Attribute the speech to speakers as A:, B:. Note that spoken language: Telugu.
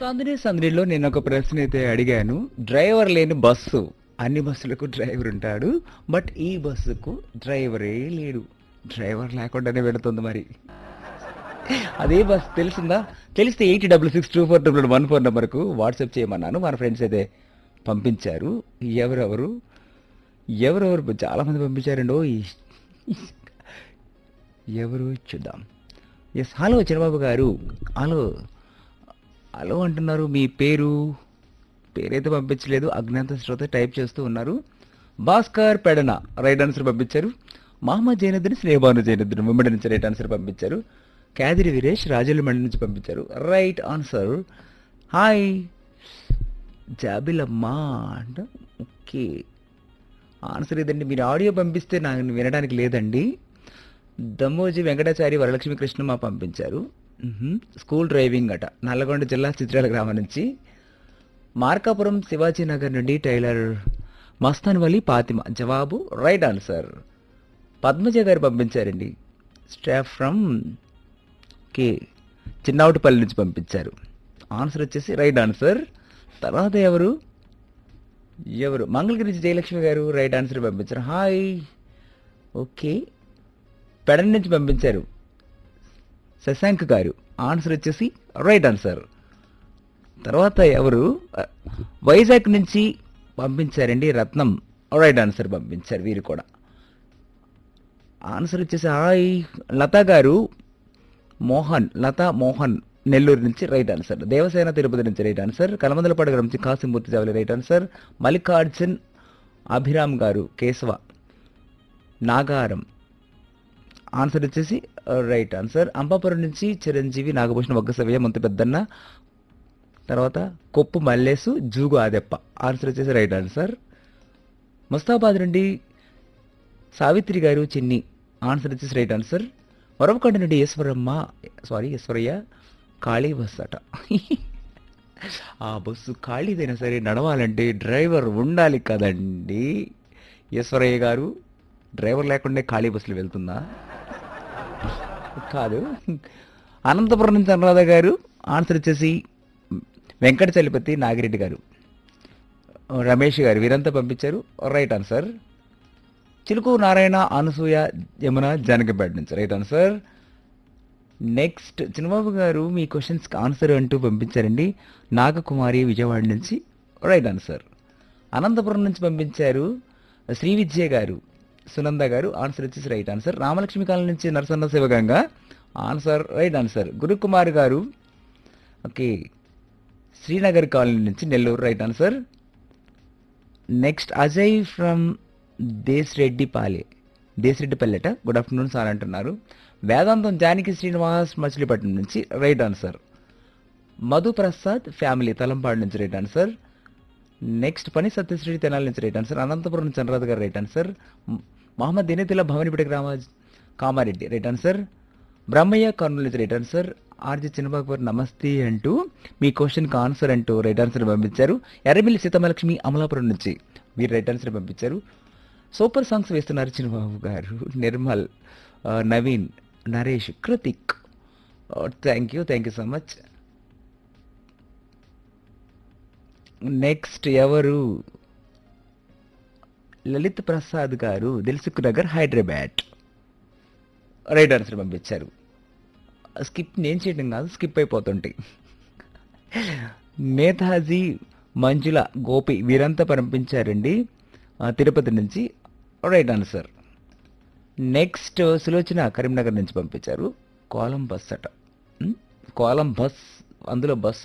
A: సందడి సందడిలో నేను ఒక ప్రశ్న అయితే అడిగాను డ్రైవర్ లేని బస్సు అన్ని బస్సులకు డ్రైవర్ ఉంటాడు బట్ ఈ బస్సుకు డ్రైవరే లేడు డ్రైవర్ లేకుండానే వెళుతుంది మరి అదే బస్ తెలిసిందా తెలిస్తే eighty double six two four double one four నెంబర్కు వాట్సాప్ చేయమన్నాను మన ఫ్రెండ్స్ అయితే పంపించారు ఎవరెవరు ఎవరెవరు చాలా మంది పంపించారండి ఓ ఎవరు చూద్దాం ఎస్ హలో చిరబాబు గారు హలో హలో అంటున్నారు మీ పేరు పేరైతే పంపించలేదు అజ్ఞాత శ్రోత టైప్ చేస్తూ ఉన్నారు భాస్కర్ పెడన రైట్ ఆన్సర్ పంపించారు మహమ్మద్ జైనుద్దీన్ స్నేహబాను జైనుద్దీన్ ముమ్మడి నుంచి రైట్ ఆన్సర్ పంపించారు క్యాదిరి వీరేష్ రాజులమండి నుంచి పంపించారు రైట్ ఆన్సర్ హాయ్ జాబిలమ్మా అంట ఓకే ఆన్సర్ ఇదండి మీరు ఆడియో పంపిస్తే నాకు వినడానికి లేదండి దమ్మోజీ వెంకటాచారి వరలక్ష్మి కృష్ణమ్మ పంపించారు మ్హూ. స్కూల్ డ్రైవింగ్ అట నల్లగొండ జిల్లా చిత్రాల గ్రామం నుంచి మార్కాపురం శివాజీ నగర్ నుండి టైలర్ మస్తాన్ వలి పాతిమ జవాబు రైట్ ఆన్సర్ పద్మజ గారు పంపించారండి స్టాఫ్ ఫ్రమ్ కే చిన్నౌటిపల్లి నుంచి పంపించారు ఆన్సర్ వచ్చేసి రైట్ ఆన్సర్ తర్వాత ఎవరు ఎవరు మంగళగిరి నుంచి జయలక్ష్మి గారు రైట్ ఆన్సర్ పంపించారు హాయ్ ఓకే పెడన్ నుంచి పంపించారు శశాంక్ గారు ఆన్సర్ వచ్చేసి రైట్ ఆన్సర్ తర్వాత ఎవరు అ, వైజాగ్ నుంచి పంపించారండి రత్నం రైట్ ఆన్సర్ పంపించారు వీరు కూడా ఆన్సర్ వచ్చేసి హాయ్ లతా గారు మోహన్ లతా మోహన్ నెల్లూరు నుంచి రైట్ ఆన్సర్ దేవసేన తిరుపతి నుంచి రైట్ ఆన్సర్ కలమందలపాడు గ్రామం నుంచి Kasimmurthy Javali right answer Mallikarjun Abhiram garu Keshava Nagaram answer వచ్చేసి రైట్ ఆన్సర్ అంబాపురం నుంచి చిరంజీవి నాగభూషణ వగ్గసవ్య ముంత పెద్దన్న తర్వాత కొప్పు మల్లేసు జూగు ఆదెప్ప ఆన్సర్ వచ్చేసి రైట్ ఆన్సర్ ముస్తాబాద్ నుండి సావిత్రి గారు చిన్ని ఆన్సర్ వచ్చేసి రైట్ ఆన్సర్ వరవకొండ నుండి ఈశ్వరమ్మ సారీ ఈశ్వరయ్య ఖాళీ బస్ అట ఆ బస్సు ఖాళీదైనా సరే నడవాలంటే డ్రైవర్ ఉండాలి కదండి ఈశ్వరయ్య గారు డ్రైవర్ లేకుండా ఖాళీ బస్సులు వెళ్తుందా కాదు అనంతపురం నుంచి అనురాధ గారు ఆన్సర్ వచ్చేసి వెంకట చలపతి నాగిరెడ్డి గారు రమేష్ గారు వీరంతా పంపించారు రైట్ ఆన్సర్ చిలుకు నారాయణ అనసూయ యమున జానకిపేట నుంచి రైట్ ఆన్సర్ నెక్స్ట్ చిన్నబాబు గారు మీ క్వశ్చన్స్కి ఆన్సర్ అంటూ పంపించారండి నాగకుమారి విజయవాడ నుంచి రైట్ ఆన్సర్ అనంతపురం నుంచి పంపించారు శ్రీ విద్య గారు సునంద గారు ఆన్సర్ వచ్చేసి రైట్ ఆన్సర్ రామలక్ష్మి కాలనీ నుంచి Narasanna Sivaganga answer right answer Gurukumar garu okay Srinagar colony నుంచి Nellore right answer next Ajay from Desareddipalem దేశరెడ్డిపల్లెట గుడ్ ఆఫ్టర్నూన్ సార్ అంటున్నారు వేదాంతం జానకి శ్రీనివాస్ మచిలీపట్నం నుంచి right answer Madhu Prasad family Talampadu నుంచి రైట్ ఆన్సర్ నెక్స్ట్ పని సత్యశ్రీ తెనాలి నుంచి రైట్ ఆన్సర్ అనంతపురం నుంచి అనురాధ గారు రైట్ ఆన్సర్ మ్- మహమ్మద్ దినేతిల భవనిపేట గ్రామ కామారెడ్డి రైట్ ఆన్సర్ బ్రహ్మయ్య కర్నూలు నుంచి రైట్ ఆన్సర్ ఆర్జీ చిన్నబాబు నమస్తే అంటూ మీ క్వశ్చన్కి ఆన్సర్ అంటూ రైట్ ఆన్సర్ పంపించారు ఎర్రమిల్లి సీతమలక్ష్మి అమలాపురం నుంచి వీరు రైట్ ఆన్సర్ పంపించారు సూపర్ సాంగ్స్ వేస్తున్నారు చిన్నబాబు గారు నిర్మల్ ఆ, Naveen Naresh Kritik thank you thank you so much next ఎవరు లలిత్ ప్రసాద్ గారు దిల్సుఖ్ నగర్ హైదరాబాద్ రైట్ ఆన్సర్ పంపించారు స్కిప్ నేను చేయడం కాదు స్కిప్ అయిపోతుంటాయి నేతాజీ మంజుల గోపి వీరంతా పంపించారండి ఆ, తిరుపతి నుంచి right answer next Sulochana Karimnagar నుంచి పంపించారు కోలం బస్ అట ఉమ్, కోలం బస్ అందులో బస్